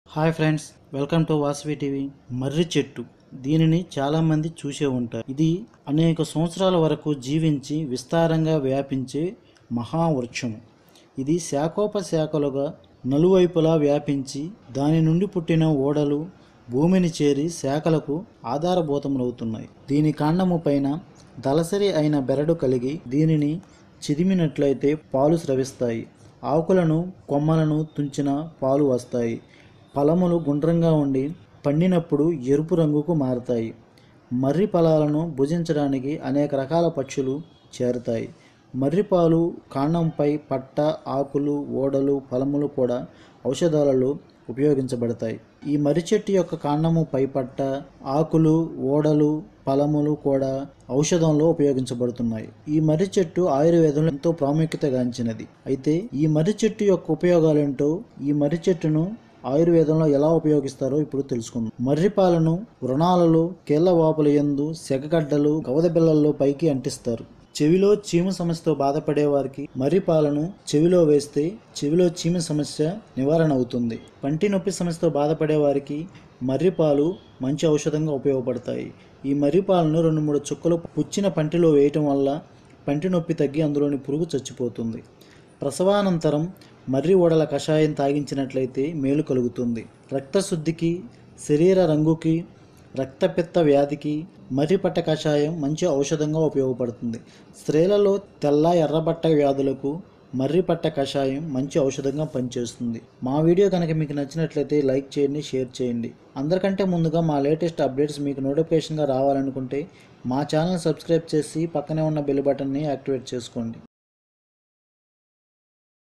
hi friends welcome to Vasavi TV మర్రి చెట్టు దీనిని చాలామంది చూసే ఉంటారు ఇది అనేక సంవత్సరాల వరకు జీవించి విస్తారంగా వ్యాపించే మహావృక్షము ఇది శాఖోపశాఖలుగా నలువైపులా వ్యాపించి దాని నుండి పుట్టిన ఓడలు భూమిని చేరి శాఖలకు ఆధారభూతములవుతున్నాయి దీని కాండము పైన దళసరి అయిన బెరడు కలిగి దీనిని చిదిమినట్లయితే పాలు స్రవిస్తాయి ఆకులను కొమ్మలను తుంచిన పాలు వస్తాయి ఫలములు గుండ్రంగా ఉండి పండినప్పుడు ఎరుపు రంగుకు మారతాయి మర్రి ఫలాలను భుజించడానికి అనేక రకాల పక్షులు చేరుతాయి మర్రిపాలు కాండంపై పట్ట ఆకులు ఓడలు ఫలములు కూడా ఔషధాలలో ఉపయోగించబడతాయి ఈ మర్రి చెట్టు యొక్క కాండము పై పట్ట ఆకులు ఓడలు ఫలములు కూడా ఔషధంలో ఉపయోగించబడుతున్నాయి ఈ మర్రి చెట్టు ఆయుర్వేదంలో ఎంతో ప్రాముఖ్యతగాంచినది అయితే ఈ మర్రి చెట్టు యొక్క ఉపయోగాలేంటో ఈ మర్రి చెట్టును ఆయుర్వేదంలో ఎలా ఉపయోగిస్తారో ఇప్పుడు తెలుసుకుందాం మర్రిపాలను వృణాలలో కీళ్ళ వాపుల యందు సెగగడ్డలు గవద బిళ్ళల్లో పైకి అంటిస్తారు చెవిలో చీము సమస్యతో బాధపడే వారికి మర్రిపాలను చెవిలో వేస్తే చెవిలో చీము సమస్య నివారణ అవుతుంది పంటి నొప్పి సమస్యతో బాధపడే వారికి మర్రిపాలు మంచి ఔషధంగా ఉపయోగపడతాయి ఈ మర్రిపాలను రెండు మూడు చుక్కలు పుచ్చిన పంటిలో వేయటం వల్ల పంటి నొప్పి తగ్గి అందులోని పురుగు చచ్చిపోతుంది ప్రసవానంతరం మర్రి ఓడల కషాయం తాగించినట్లయితే మేలు కలుగుతుంది రక్తశుద్ధికి శరీర రంగుకి రక్తపిత్త వ్యాధికి మర్రిపట్ట కషాయం మంచి ఔషధంగా ఉపయోగపడుతుంది స్త్రీలలో తెల్ల ఎర్రబట్ట వ్యాధులకు మర్రిపట్ట కషాయం మంచి ఔషధంగా పనిచేస్తుంది మా వీడియో కనుక మీకు నచ్చినట్లయితే లైక్ చేయండి షేర్ చేయండి అందరికంటే ముందుగా మా లేటెస్ట్ అప్డేట్స్ మీకు నోటిఫికేషన్గా రావాలనుకుంటే మా ఛానల్ సబ్స్క్రైబ్ చేసి పక్కనే ఉన్న బెల్ బటన్ని యాక్టివేట్ చేసుకోండి